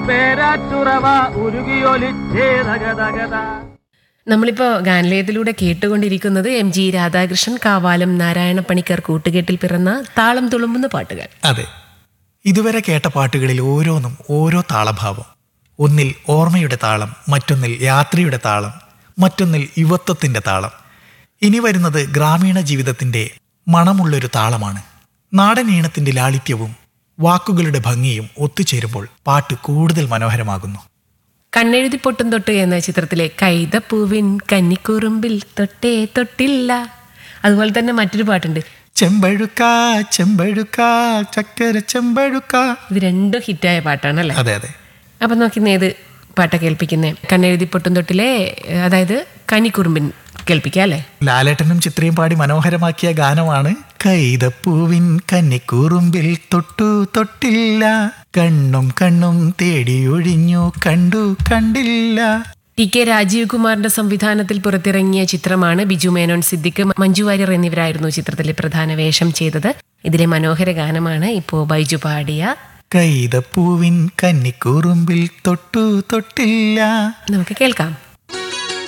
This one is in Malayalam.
പേരാറ്റുറവ ഉരുകിയൊലിച്ചേതകതകത നമ്മളിപ്പോ ഗാനലയത്തിലൂടെ കേട്ടുകൊണ്ടിരിക്കുന്നത് എം ജി രാധാകൃഷ്ണൻ കാവാലം നാരായണ പണിക്കർ കൂട്ടുകെട്ടിൽ പിറന്ന താളം തുളുമ്പുന്ന പാട്ടുകൾ അതെ ഇതുവരെ കേട്ട പാട്ടുകളിൽ ഓരോന്നും ഓരോ താളഭാവം ഒന്നിൽ ഓർമ്മയുടെ താളം മറ്റൊന്നിൽ യാത്രയുടെ താളം മറ്റൊന്നിൽ യുവത്വത്തിന്റെ താളം ഇനി വരുന്നത് ഗ്രാമീണ ജീവിതത്തിന്റെ മണമുള്ളൊരു താളമാണ് നാടൻ ഈണത്തിന്റെ ലാളിത്യവും വാക്കുകളുടെ ഭംഗിയും ഒത്തുചേരുമ്പോൾ പാട്ട് കൂടുതൽ മനോഹരമാകുന്നു കണ്ണെഴുതി പൊട്ടും തൊട്ട് എന്ന ചിത്രത്തിലെ കൈതപ്പൂവിൻ കന്നിക്കുറുമ്പിൽ തൊട്ടേ തൊട്ടില്ല അതുപോലെ തന്നെ മറ്റൊരു പാട്ടുണ്ട് ചെമ്പഴുക്ക ചെമ്പഴുക്ക ചക്കര ചെമ്പഴുക്ക ഇത് രണ്ടും ഹിറ്റായ പാട്ടാണല്ലേ അതെ അതെ അപ്പൊ നോക്കി ഏത് പാട്ടാ കേൾപ്പിക്കുന്നേ കണ്ണെഴുതി പൊട്ടും തൊട്ടിലെ അതായത് കനിക്കുറുമ്പിൻ കേൾപ്പിക്കാം അല്ലേ ലാലേട്ടനും ചിത്രയും പാടി മനോഹരമാക്കിയ ഗാനമാണ് കൈതപ്പൂവിൻ കന്നിക്കൂറുമ്പിൽ തൊട്ടു തൊട്ടില്ല കണ്ണും കണ്ണും തേടിയൊഴിഞ്ഞു കണ്ടു കണ്ടില്ല ടി കെ രാജീവ് കുമാറിന്റെ സംവിധാനത്തിൽ പുറത്തിറങ്ങിയ ചിത്രമാണ് ബിജു മേനോൻ സിദ്ദിഖ് മഞ്ജു വാര്യർ എന്നിവരായിരുന്നു ചിത്രത്തിലെ പ്രധാന വേഷം ചെയ്തത് ഇതിലെ മനോഹര ഗാനമാണ് ഇപ്പോ ബൈജു പാടിയ കൈതപ്പൂവിൻ കന്നിക്കൂറുമ്പിൽ തൊട്ടു തൊട്ടില്ല നമുക്ക് കേൾക്കാം